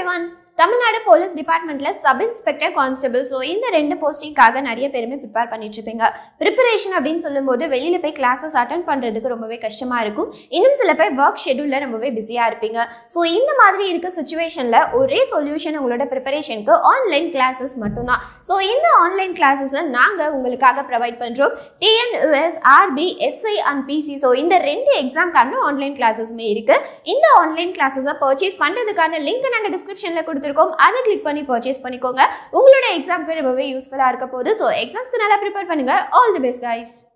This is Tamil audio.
எவ்ரி ஒன் தமிழ்நாடு போலீஸ் டிபார்ட்மெண்ட்ல சப் இன்ஸ்பெக்டர் கான்ஸ்டபிள் ஸோ இந்த ரெண்டு போஸ்டிங்காக நிறைய பேருமே ப்ரிப்பேர் பண்ணிட்டு இருப்பீங்க ப்ரிப்பரேஷன் அப்படின்னு சொல்லும்போது வெளியில போய் கிளாஸஸ் அட்டன் பண்றதுக்கு ரொம்பவே கஷ்டமா இருக்கும் இன்னும் சில பேர் ஒர்க் ஷெடியூல்ல ரொம்பவே பிஸியா இருப்பீங்க ஸோ இந்த மாதிரி இருக்க சுச்சுவேஷன்ல ஒரே சொல்யூஷன் உங்களோட ப்ரிப்பரேஷனுக்கு ஆன்லைன் கிளாஸஸ் மட்டும்தான் ஸோ இந்த ஆன்லைன் கிளாஸஸை நாங்கள் உங்களுக்காக ப்ரொவைட் பண்ணுறோம் TNUSRB SI and PC so இந்த ரெண்டு எக்ஸாம்க்கான ஆன்லைன் கிளாஸஸுமே இருக்கு இந்த ஆன்லைன் கிளாஸஸை பர்ச்சேஸ் பண்ணுறதுக்கான லிங்க் நாங்கள் டிஸ்கிரிப்ஷனில் கொடுத்துருக்கோம் அதை கிளிக் பண்ணி பர்ச்சேஸ் பண்ணிக்கோங்க உங்களோட எக்ஸாம்க்கு ரொம்பவே யூஸ்ஃபுல்லாக இருக்க போகுது ஸோ எக்ஸாம்ஸ்க்கு நல்லா ப்ரிப்பேர் பண்ணுங்க ஆல் தி பெஸ்ட் கைஸ்